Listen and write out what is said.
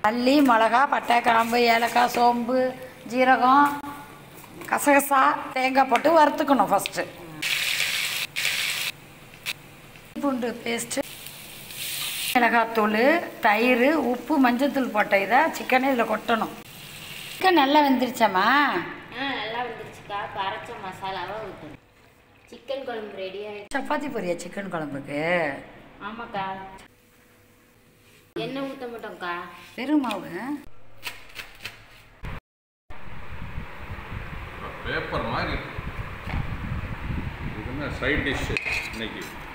மல்லி மிளகா பட்டை கிராம்பு ஏலக்காய் சோம்பு ஜீரகம் கசகசா தேங்காய் போட்டு வறுத்துக்கணும் ஃபஸ்ட்டு பூண்டு பேஸ்ட்டு மிளகாத்தூள் தயிர் உப்பு மஞ்சத்தூள் போட்ட இதை சிக்கனை இதில் கொட்டணும் சிக்கன் நல்லா வெந்துருச்சாம்மா ஆ நல்லா வந்துருச்சுக்கா இப்போ அரைச்ச மசாலாவை ஊற்றணும் சிக்கன் குழம்பு ரெடி ஆகிடுச்சு சப்பாத்தி பொரியா சிக்கன் குழம்புக்கு ஆமாக்கா எண்ணெய் ஊற்ற மாட்டோம்க்கா வெறும் மாவு பேப்பர் மாதிரி இருக்கு இது என்ன சைட் டிஷ் இன்னைக்கு